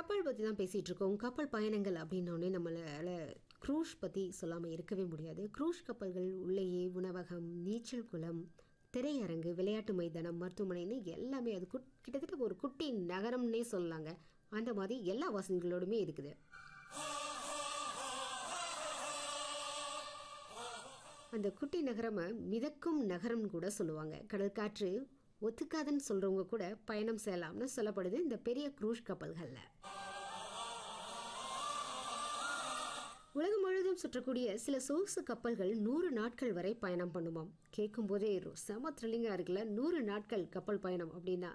கப்பல் பற்றி தான் பேசிகிட்டு இருக்கோம் கப்பல் பயணங்கள் அப்படின்னோடனே நம்மளால் க்ரூஸ் பற்றி சொல்லாமல் இருக்கவே முடியாது க்ரூஸ் கப்பல்கள் உள்ளேயே உணவகம் நீச்சல் குளம் திரையரங்கு விளையாட்டு மைதானம் மருத்துவமனைன்னு எல்லாமே அது குட் கிட்டத்தட்ட ஒரு குட்டி நகரம்னே சொல்லலாங்க அந்த மாதிரி எல்லா வசதிகளோடுமே இருக்குது அந்த குட்டி நகரமை மிதக்கும் நகரம்னு கூட சொல்லுவாங்க கடல் காற்று ஒத்துக்காதுன்னு சொல்கிறவங்க கூட பயணம் செய்யலாம்னு சொல்லப்படுது இந்த பெரிய க்ரூஸ் கப்பல்களில் உலகம் முழுவதும் சுற்றக்கூடிய சில சொகுசு கப்பல்கள் நூறு நாட்கள் வரை பயணம் பண்ணுமாம் கேட்கும் போதே செம த்ரில்லிங்காக இருக்குல்ல நூறு நாட்கள் கப்பல் பயணம் அப்படின்னா